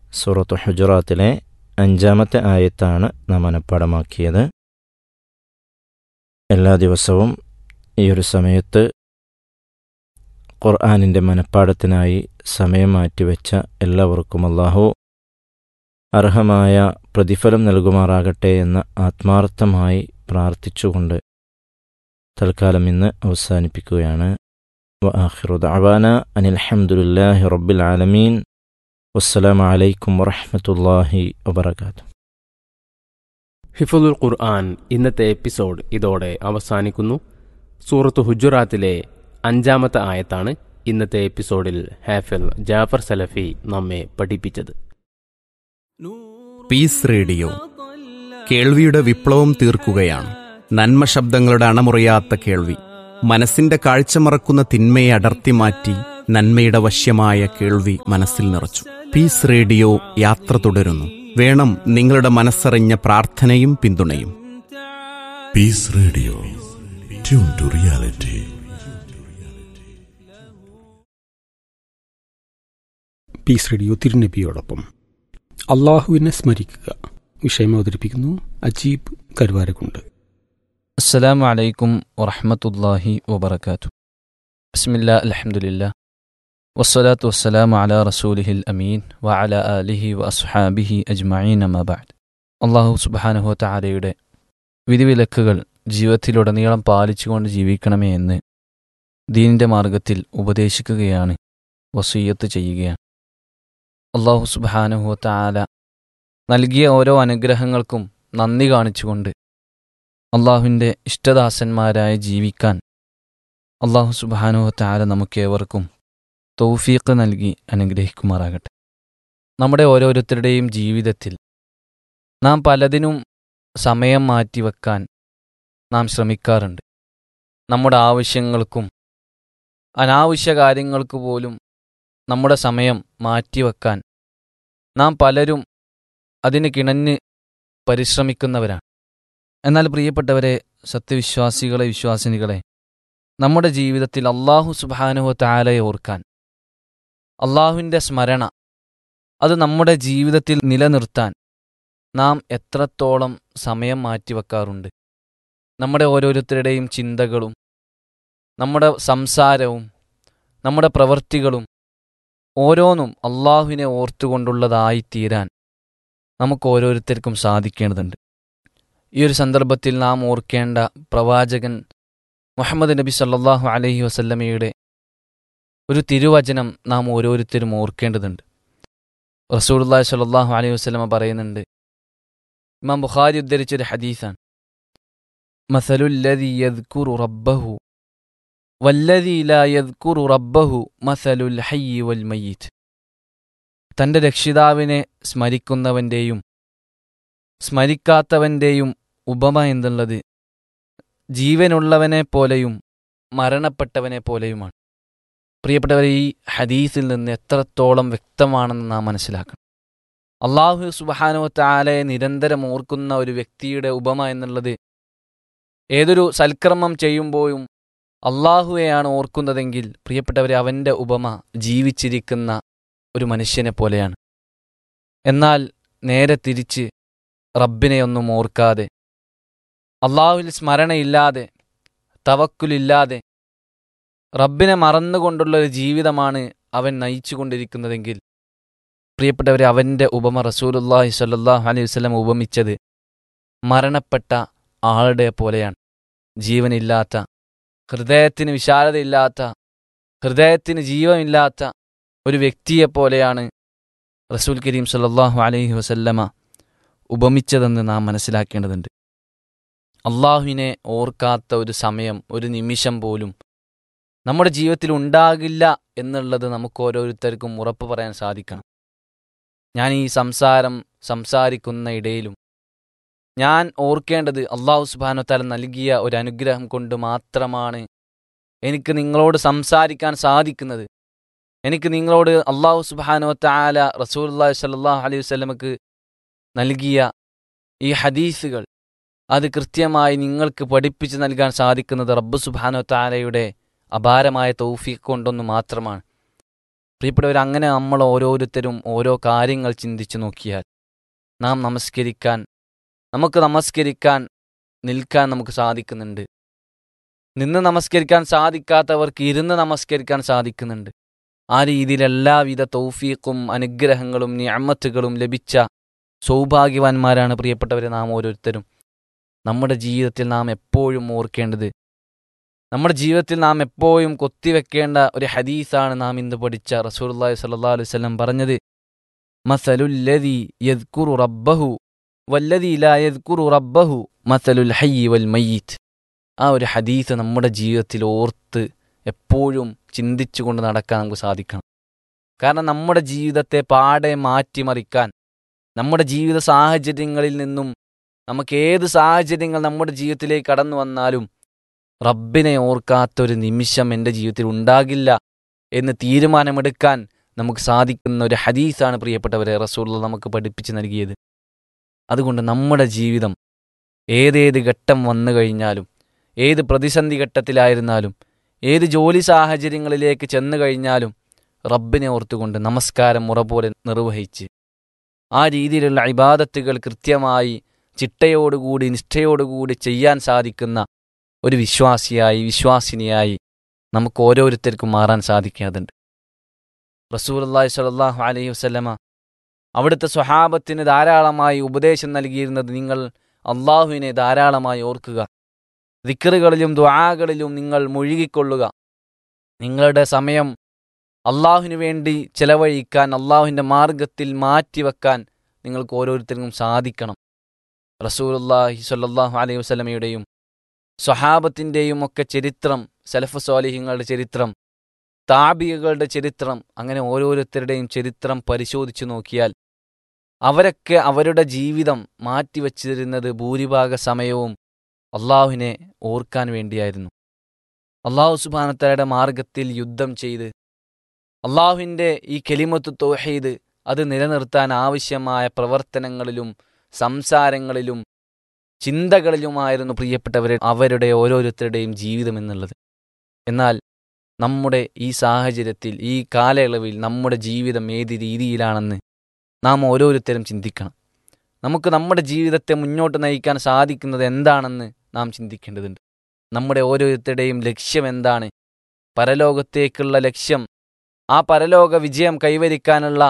സൂറത്ത് ഹുജറാത്തിലെ അഞ്ചാമത്തെ ആയത്താണ് നാം മനഃപ്പാടമാക്കിയത് എല്ലാ ദിവസവും ഈ ഒരു സമയത്ത് ഖുർആാനിൻ്റെ മനഃപ്പാടത്തിനായി സമയം മാറ്റിവെച്ച എല്ലാവർക്കും അള്ളാഹു അർഹമായ പ്രതിഫലം നൽകുമാറാകട്ടെ എന്ന് ആത്മാർത്ഥമായി പ്രാർത്ഥിച്ചുകൊണ്ട് തൽക്കാലം ഇന്ന് അവസാനിപ്പിക്കുകയാണ് وآخر دعوانا أن الحمد لله رب العالمين والسلام عليكم ورحمة الله وبركاته ഹിഫുദുൽ ഖുർആൻ ഇന്നത്തെ എപ്പിസോഡ് ഇതോടെ അവസാനിക്കുന്നു സൂറത്ത് ഹുജുറാത്തിലെ അഞ്ചാമത്തെ ആയത്താണ് ഇന്നത്തെ എപ്പിസോഡിൽ ഹാഫിൽ ജാഫർ സലഫി നമ്മെ പഠിപ്പിച്ചത് പീസ് റേഡിയോ കേൾവിയുടെ വിപ്ലവം തീർക്കുകയാണ് നന്മ ശബ്ദങ്ങളുടെ അണമുറിയാത്ത കേൾവി മനസ്സിന്റെ കാഴ്ച മറക്കുന്ന തിന്മയെ അടർത്തി മാറ്റി നന്മയുടെ വശ്യമായ കേൾവി മനസ്സിൽ നിറച്ചു പീസ് റേഡിയോ യാത്ര തുടരുന്നു വേണം നിങ്ങളുടെ മനസ്സറിഞ്ഞ പ്രാർത്ഥനയും പിന്തുണയും Peace Radio. Tune to reality. Peace radio തിരുനബിയോടൊപ്പം അള്ളാഹുവിനെ സ്മരിക്കുക വിഷയം അവതരിപ്പിക്കുന്നു അജീബ് കരുവാരക്കുണ്ട് السلام عليكم ورحمة الله وبركاته بسم الله الحمد لله والصلاة والسلام على رسوله الأمين وعلى آله وأصحابه أجمعين ما بعد അള്ളാഹു സുബാനുഹു താരയുടെ വിധിവിലക്കുകൾ ജീവിതത്തിലുടനീളം പാലിച്ചുകൊണ്ട് ജീവിക്കണമേ എന്ന് ദീനിൻ്റെ മാർഗത്തിൽ ഉപദേശിക്കുകയാണ് വസീയത്ത് ചെയ്യുകയാണ് അള്ളാഹു സുബാനുഹു താല നൽകിയ ഓരോ അനുഗ്രഹങ്ങൾക്കും നന്ദി കാണിച്ചുകൊണ്ട് അള്ളാഹുവിൻ്റെ ഇഷ്ടദാസന്മാരായി ജീവിക്കാൻ അള്ളാഹു സുബാനു താര നമുക്കേവർക്കും തൗഫീഖ് നൽകി അനുഗ്രഹിക്കുമാറാകട്ടെ നമ്മുടെ ഓരോരുത്തരുടെയും ജീവിതത്തിൽ നാം പലതിനും സമയം മാറ്റിവെക്കാൻ നാം ശ്രമിക്കാറുണ്ട് നമ്മുടെ ആവശ്യങ്ങൾക്കും അനാവശ്യ കാര്യങ്ങൾക്ക് പോലും നമ്മുടെ സമയം മാറ്റിവെക്കാൻ നാം പലരും അതിന് കിണഞ്ഞ് പരിശ്രമിക്കുന്നവരാണ് എന്നാൽ പ്രിയപ്പെട്ടവരെ സത്യവിശ്വാസികളെ വിശ്വാസിനികളെ നമ്മുടെ ജീവിതത്തിൽ അള്ളാഹു സുബാനുഹോ താലയെ ഓർക്കാൻ അള്ളാഹുവിൻ്റെ സ്മരണ അത് നമ്മുടെ ജീവിതത്തിൽ നിലനിർത്താൻ നാം എത്രത്തോളം സമയം മാറ്റിവെക്കാറുണ്ട് നമ്മുടെ ഓരോരുത്തരുടെയും ചിന്തകളും നമ്മുടെ സംസാരവും നമ്മുടെ പ്രവൃത്തികളും ഓരോന്നും അള്ളാഹുവിനെ ഓർത്തുകൊണ്ടുള്ളതായി തീരാൻ നമുക്ക് ഓരോരുത്തർക്കും സാധിക്കേണ്ടതുണ്ട് ഈ ഒരു സന്ദർഭത്തിൽ നാം ഓർക്കേണ്ട പ്രവാചകൻ മുഹമ്മദ് നബി സല്ലാഹു അലഹി വസല്ലമയുടെ ഒരു തിരുവചനം നാം ഓരോരുത്തരും ഓർക്കേണ്ടതുണ്ട് റസൂലുല്ലാഹി സ്വല്ലല്ലാഹു അലൈഹി വസല്ലമ പറയുന്നുണ്ട് ഇമാം ബുഖാരി ഉദ്ധരിച്ചൊരു ഹദീസാണ് മസലുല്ലദി യദ്കുറു റബ്ബഹു വല്ലദി ലാ യദ്കുറു റബ്ബഹു മസലുൽ ഹയ്യി വൽ മയ്യിത്ത് തൻ്റെ രക്ഷിതാവിനെ സ്മരിക്കുന്നവൻ്റെയും സ്മരിക്കാത്തവൻ്റെയും ഉപമ എന്നുള്ളത് ജീവനുള്ളവനെ പോലെയും മരണപ്പെട്ടവനെ പോലെയുമാണ് പ്രിയപ്പെട്ടവരെ ഈ ഹദീസിൽ നിന്ന് എത്രത്തോളം വ്യക്തമാണെന്ന് നാം മനസ്സിലാക്കണം അള്ളാഹു സുബാനോ താലയെ നിരന്തരം ഓർക്കുന്ന ഒരു വ്യക്തിയുടെ ഉപമ എന്നുള്ളത് ഏതൊരു സൽക്കർമ്മം ചെയ്യുമ്പോഴും അള്ളാഹുവെയാണ് ഓർക്കുന്നതെങ്കിൽ പ്രിയപ്പെട്ടവരെ അവൻ്റെ ഉപമ ജീവിച്ചിരിക്കുന്ന ഒരു മനുഷ്യനെ പോലെയാണ് എന്നാൽ നേരെ തിരിച്ച് റബ്ബിനെയൊന്നും ഓർക്കാതെ അള്ളാഹുവിൽ സ്മരണയില്ലാതെ തവക്കുലില്ലാതെ റബ്ബിനെ മറന്നുകൊണ്ടുള്ള ഒരു ജീവിതമാണ് അവൻ നയിച്ചുകൊണ്ടിരിക്കുന്നതെങ്കിൽ പ്രിയപ്പെട്ടവരെ അവൻ്റെ ഉപമ റസൂലുല്ലാഹി സ്വല്ലല്ലാഹു അലൈഹി വസല്ലം ഉപമിച്ചത് മരണപ്പെട്ട ആളുടെ പോലെയാണ് ജീവനില്ലാത്ത ഹൃദയത്തിന് വിശാലതയില്ലാത്ത ഹൃദയത്തിന് ജീവനില്ലാത്ത ഒരു വ്യക്തിയെപ്പോലെയാണ് റസൂൽ കരീം സല്ലല്ലാഹു അലൈഹി വസല്ലമ ഉപമിച്ചതെന്ന് നാം മനസ്സിലാക്കേണ്ടതുണ്ട് അള്ളാഹുവിനെ ഓർക്കാത്ത ഒരു സമയം ഒരു നിമിഷം പോലും നമ്മുടെ ജീവിതത്തിൽ ഉണ്ടാകില്ല എന്നുള്ളത് നമുക്ക് ഓരോരുത്തർക്കും ഉറപ്പ് പറയാൻ സാധിക്കണം ഞാൻ ഈ സംസാരം സംസാരിക്കുന്ന ഇടയിലും ഞാൻ ഓർക്കേണ്ടത് അള്ളാഹു സുബാനോത്താല നൽകിയ ഒരു അനുഗ്രഹം കൊണ്ട് മാത്രമാണ് എനിക്ക് നിങ്ങളോട് സംസാരിക്കാൻ സാധിക്കുന്നത് എനിക്ക് നിങ്ങളോട് അള്ളാഹു സുബാനോ താല റസൂൽ സല്ലാഹു അലൈഹി വസ്ലമക്ക് നൽകിയ ഈ ഹദീസുകൾ അത് കൃത്യമായി നിങ്ങൾക്ക് പഠിപ്പിച്ച് നൽകാൻ സാധിക്കുന്നത് റബ്ബ് സുബാനോ താലയുടെ അപാരമായ തൗഫീഖ് കൊണ്ടൊന്നു മാത്രമാണ് പ്രിയപ്പെട്ടവർ അങ്ങനെ നമ്മൾ ഓരോരുത്തരും ഓരോ കാര്യങ്ങൾ ചിന്തിച്ചു നോക്കിയാൽ നാം നമസ്കരിക്കാൻ നമുക്ക് നമസ്കരിക്കാൻ നിൽക്കാൻ നമുക്ക് സാധിക്കുന്നുണ്ട് നിന്ന് നമസ്കരിക്കാൻ സാധിക്കാത്തവർക്ക് ഇരുന്ന് നമസ്കരിക്കാൻ സാധിക്കുന്നുണ്ട് ആ രീതിയിൽ എല്ലാവിധ തൗഫീഖും അനുഗ്രഹങ്ങളും നിഅമത്തുകളും ലഭിച്ച സൗഭാഗ്യവാന്മാരാണ് പ്രിയപ്പെട്ടവരെ നാം ഓരോരുത്തരും നമ്മുടെ ജീവിതത്തിൽ നാം എപ്പോഴും ഓർക്കേണ്ടത് നമ്മുടെ ജീവിതത്തിൽ നാം എപ്പോഴും കൊത്തിവെക്കേണ്ട ഒരു ഹദീസാണ് നാം ഇന്ന് പഠിച്ച റസൂലുള്ളാഹി സ്വല്ലല്ലാഹു അലൈഹി വസല്ലം പറഞ്ഞത് മസലുല്ലദി യദ്കുറു റബ്ബഹു വല്ലദി ലാ യദ്കുറു റബ്ബഹു മസലുൽ ഹയ്യി വൽ മയ്യിത്ത് ആ ഒരു ഹദീസ് നമ്മുടെ ജീവിതത്തിൽ ഓർത്ത് എപ്പോഴും ചിന്തിച്ചുകൊണ്ട് നടക്കാൻ നമുക്ക് സാധിക്കണം കാരണം നമ്മുടെ ജീവിതത്തെ പാടെ മാറ്റിമറിക്കാൻ നമ്മുടെ ജീവിത സാഹചര്യങ്ങളിൽ നിന്നും നമുക്ക് ഏത് സാഹചര്യങ്ങൾ നമ്മുടെ ജീവിതത്തിലേക്ക് കടന്നു വന്നാലും റബ്ബിനെ ഓർക്കാത്തൊരു നിമിഷം എൻ്റെ ജീവിതത്തിൽ ഉണ്ടാകില്ല എന്ന് തീരുമാനമെടുക്കാൻ നമുക്ക് സാധിക്കുന്ന ഒരു ഹദീസാണ് പ്രിയപ്പെട്ടവരെ റസൂള്ള നമുക്ക് പഠിപ്പിച്ച് നൽകിയത് അതുകൊണ്ട് നമ്മുടെ ജീവിതം ഏതേത് ഘട്ടം വന്നു കഴിഞ്ഞാലും ഏത് പ്രതിസന്ധി ഘട്ടത്തിലായിരുന്നാലും ഏത് ജോലി സാഹചര്യങ്ങളിലേക്ക് ചെന്നു കഴിഞ്ഞാലും റബ്ബിനെ ഓർത്തുകൊണ്ട് നമസ്കാരം മുറ പോലെ നിർവഹിച്ച് ആ രീതിയിലുള്ള ഇബാദത്തുകൾ കൃത്യമായി ചിട്ടയോടുകൂടി നിഷ്ഠയോടുകൂടി ചെയ്യാൻ സാധിക്കുന്ന ഒരു വിശ്വാസിയായി വിശ്വാസിനിയായി നമുക്ക് ഓരോരുത്തർക്കും മാറാൻ സാധിക്കാതുണ്ട് റസൂലി സ്വല്ലല്ലാഹു അലൈഹി വസല്ലമ അവിടുത്തെ സ്വഹാബത്തിന് ധാരാളമായി ഉപദേശം നൽകിയിരുന്നത് നിങ്ങൾ അള്ളാഹുവിനെ ധാരാളമായി ഓർക്കുക ദിക്കറുകളിലും ദ്വാകളിലും നിങ്ങൾ മുഴുകിക്കൊള്ളുക നിങ്ങളുടെ സമയം അള്ളാഹുവിനു വേണ്ടി ചെലവഴിക്കാൻ അള്ളാഹുവിൻ്റെ മാർഗത്തിൽ മാറ്റിവെക്കാൻ നിങ്ങൾക്ക് ഓരോരുത്തർക്കും സാധിക്കണം റസൂലുല്ലാഹി സ്വല്ലല്ലാഹു അലൈഹി വസല്ലമയുടെയും സ്വഹാബത്തിൻ്റെയും ഒക്കെ ചരിത്രം സലഫ് സ്വാലിഹിങ്ങളുടെ ചരിത്രം താബികളുടെ ചരിത്രം അങ്ങനെ ഓരോരുത്തരുടെയും ചരിത്രം പരിശോധിച്ചു നോക്കിയാൽ അവരൊക്കെ അവരുടെ ജീവിതം മാറ്റിവച്ചിരുന്നത് ഭൂരിഭാഗ സമയവും അള്ളാഹുവിനെ ഓർക്കാൻ വേണ്ടിയായിരുന്നു അള്ളാഹു സുബാനത്തയുടെ മാർഗത്തിൽ യുദ്ധം ചെയ്ത് അള്ളാഹുവിൻ്റെ ഈ കെലിമത്ത് തോഹീദ് അത് നിലനിർത്താൻ ആവശ്യമായ പ്രവർത്തനങ്ങളിലും സംസാരങ്ങളിലും ചിന്തകളിലുമായിരുന്നു പ്രിയപ്പെട്ടവരെ അവരുടെ ഓരോരുത്തരുടെയും ജീവിതം എന്നുള്ളത് എന്നാൽ നമ്മുടെ ഈ സാഹചര്യത്തിൽ ഈ കാലയളവിൽ നമ്മുടെ ജീവിതം ഏത് രീതിയിലാണെന്ന് നാം ഓരോരുത്തരും ചിന്തിക്കണം നമുക്ക് നമ്മുടെ ജീവിതത്തെ മുന്നോട്ട് നയിക്കാൻ സാധിക്കുന്നത് എന്താണെന്ന് നാം ചിന്തിക്കേണ്ടതുണ്ട് നമ്മുടെ ഓരോരുത്തരുടെയും ലക്ഷ്യം എന്താണ് പരലോകത്തേക്കുള്ള ലക്ഷ്യം ആ പരലോക വിജയം കൈവരിക്കാനുള്ള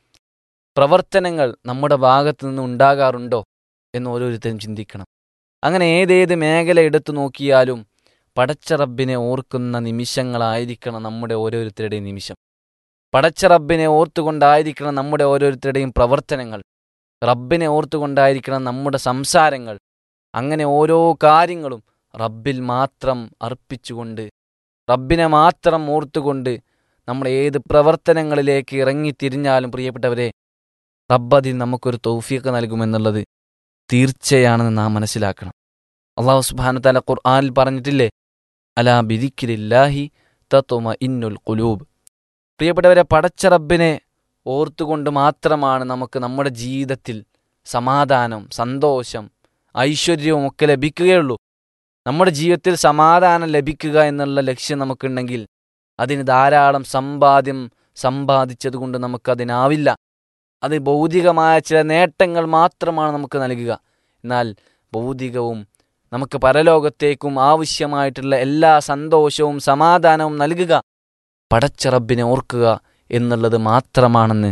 പ്രവർത്തനങ്ങൾ നമ്മുടെ ഭാഗത്തു നിന്ന് ഉണ്ടാകാറുണ്ടോ എന്ന് ഓരോരുത്തരും ചിന്തിക്കണം അങ്ങനെ ഏതേത് മേഖല എടുത്തു നോക്കിയാലും പടച്ച റബ്ബിനെ ഓർക്കുന്ന നിമിഷങ്ങളായിരിക്കണം നമ്മുടെ ഓരോരുത്തരുടെയും നിമിഷം പടച്ച റബ്ബിനെ ഓർത്തുകൊണ്ടായിരിക്കണം നമ്മുടെ ഓരോരുത്തരുടെയും പ്രവർത്തനങ്ങൾ റബ്ബിനെ ഓർത്തുകൊണ്ടായിരിക്കണം നമ്മുടെ സംസാരങ്ങൾ അങ്ങനെ ഓരോ കാര്യങ്ങളും റബ്ബിൽ മാത്രം അർപ്പിച്ചുകൊണ്ട് റബ്ബിനെ മാത്രം ഓർത്തുകൊണ്ട് നമ്മൾ ഏത് പ്രവർത്തനങ്ങളിലേക്ക് ഇറങ്ങിത്തിരിഞ്ഞാലും പ്രിയപ്പെട്ടവരെ റബ്ബതിൽ നമുക്കൊരു തൗഫീഖ് നൽകുമെന്നുള്ളത് തീർച്ചയാണെന്ന് നാം മനസ്സിലാക്കണം അള്ളാഹു സുബാനു താല ഖുർആാനിൽ പറഞ്ഞിട്ടില്ലേ അലാ ബിദിക്കിരില്ലാഹി തത്വമ ഇന്നുൽ കുലൂബ് പ്രിയപ്പെട്ടവരെ പടച്ച റബ്ബിനെ ഓർത്തുകൊണ്ട് മാത്രമാണ് നമുക്ക് നമ്മുടെ ജീവിതത്തിൽ സമാധാനം സന്തോഷം ഐശ്വര്യവും ഒക്കെ ലഭിക്കുകയുള്ളൂ നമ്മുടെ ജീവിതത്തിൽ സമാധാനം ലഭിക്കുക എന്നുള്ള ലക്ഷ്യം നമുക്കുണ്ടെങ്കിൽ അതിന് ധാരാളം സമ്പാദ്യം സമ്പാദിച്ചതുകൊണ്ട് നമുക്കതിനാവില്ല അത് ഭൗതികമായ ചില നേട്ടങ്ങൾ മാത്രമാണ് നമുക്ക് നൽകുക എന്നാൽ ഭൗതികവും നമുക്ക് പരലോകത്തേക്കും ആവശ്യമായിട്ടുള്ള എല്ലാ സന്തോഷവും സമാധാനവും നൽകുക പടച്ചറബിനെ ഓർക്കുക എന്നുള്ളത് മാത്രമാണെന്ന്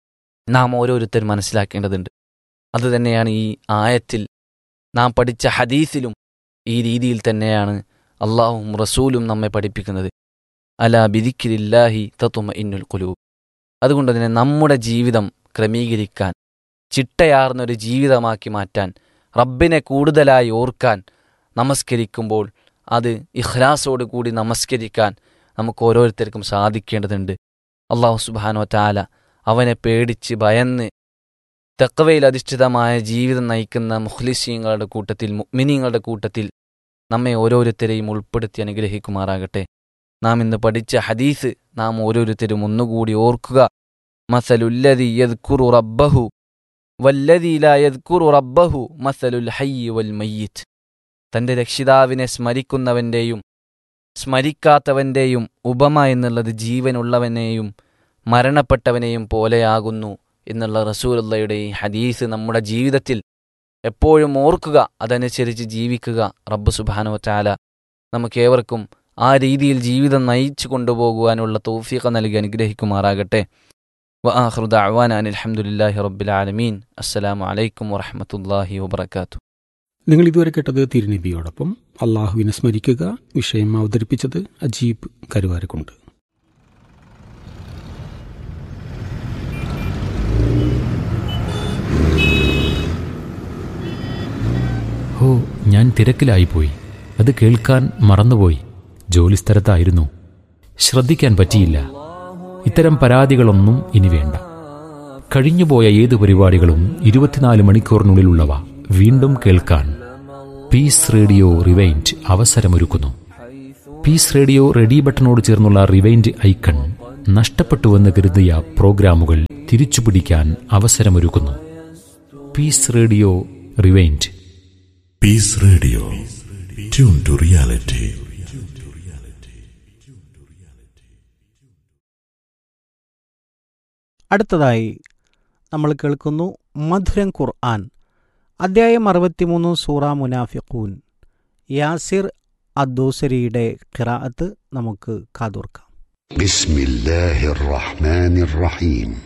നാം ഓരോരുത്തരും മനസ്സിലാക്കേണ്ടതുണ്ട് അതുതന്നെയാണ് ഈ ആയത്തിൽ നാം പഠിച്ച ഹദീസിലും ഈ രീതിയിൽ തന്നെയാണ് അള്ളാഹും റസൂലും നമ്മെ പഠിപ്പിക്കുന്നത് അല ബിദിക്കിലില്ലാഹി തത്തുമ ഇന്നുൽ കുലൂബ് അതുകൊണ്ട് തന്നെ നമ്മുടെ ജീവിതം ക്രമീകരിക്കാൻ ചിട്ടയാർന്നൊരു ജീവിതമാക്കി മാറ്റാൻ റബ്ബിനെ കൂടുതലായി ഓർക്കാൻ നമസ്കരിക്കുമ്പോൾ അത് ഇഖ്ലാസോട് കൂടി നമസ്കരിക്കാൻ നമുക്ക് ഓരോരുത്തർക്കും സാധിക്കേണ്ടതുണ്ട് അള്ളാഹു സുബാനോ താല അവനെ പേടിച്ച് ഭയന്ന് തെക്കവയിൽ അധിഷ്ഠിതമായ ജീവിതം നയിക്കുന്ന മുഖ്ലിസീങ്ങളുടെ കൂട്ടത്തിൽ മുഅ്മിനീങ്ങളുടെ കൂട്ടത്തിൽ നമ്മെ ഓരോരുത്തരെയും ഉൾപ്പെടുത്തി അനുഗ്രഹിക്കുമാറാകട്ടെ നാം ഇന്ന് പഠിച്ച ഹദീസ് നാം ഓരോരുത്തരും ഒന്നുകൂടി ഓർക്കുക മസലുല്ലതി യദ്കുറു റബ്ബഹു വല്ലതി ലാ യദ്കുറു റബ്ബഹു മസലുൽ ഹയ്യി വൽ മയ്യിത്ത് തന്റെ രക്ഷിതാവിനെ സ്മരിക്കുന്നവന്റെയും സ്മരിക്കാത്തവന്റെയും ഉപമ എന്നുള്ളത് ജീവനുള്ളവനെയും മരണപ്പെട്ടവനെയും പോലെയാകുന്നു എന്നുള്ള റസൂലുള്ളയുടെ ഈ ഹദീസ് നമ്മുടെ ജീവിതത്തിൽ എപ്പോഴും ഓർക്കുക അതനുസരിച്ച് ജീവിക്കുക റബ്ബ് സുബാനോ ചാല നമുക്കേവർക്കും ആ രീതിയിൽ ജീവിതം നയിച്ചു കൊണ്ടുപോകുവാനുള്ള തൗഫീഖ നൽകി അനുഗ്രഹിക്കുമാറാകട്ടെ വആഖിറു ദഅവാന അനിൽ ഹംദുലില്ലാഹി റബ്ബിൽ ആലമീൻ അസ്സലാമു അലൈക്കും വറഹ്മത്തുള്ളാഹി വബറകാതുഹു നിങ്ങൾ ഇതുവരെ കേട്ടത് തിരുനബിയോടൊപ്പം അള്ളാഹുവിനെ സ്മരിക്കുക വിഷയം അവതരിപ്പിച്ചത് അജീബ് കരുവാരക്കുണ്ട് ഹോ ഞാൻ തിരക്കിലായിപ്പോയി അത് കേൾക്കാൻ മറന്നുപോയി ജോലിസ്ഥലത്തായിരുന്നു ശ്രദ്ധിക്കാൻ പറ്റിയില്ല ഇത്തരം പരാതികളൊന്നും ഇനി വേണ്ട കഴിഞ്ഞുപോയ ഏത് പരിപാടികളും ഇരുപത്തിനാല് മണിക്കൂറിനുള്ളിലുള്ളവ വീണ്ടും കേൾക്കാൻ പീസ് റേഡിയോ റിവൈൻഡ് അവസരമൊരുക്കുന്നു പീസ് റേഡിയോ റെഡി ബട്ടണോട് ചേർന്നുള്ള റിവൈൻഡ് ഐക്കൺ നഷ്ടപ്പെട്ടുവെന്ന് കരുതിയ പ്രോഗ്രാമുകൾ തിരിച്ചുപിടിക്കാൻ അവസരമൊരുക്കുന്നു peace radio rewind Peace Radio. Tune to reality. അടുത്തതായി നമ്മൾ കേൾക്കുന്നു മധുരം ഖുർആൻ അദ്ധ്യായം അറുപത്തിമൂന്ന് സൂറ മുനാഫിഖൂൻ യാസിർ അദ്ദോസരിയുടെ ഖിറാഅത്ത് നമുക്ക് കാതോർക്കാം بسم الله الرحمن الرحيم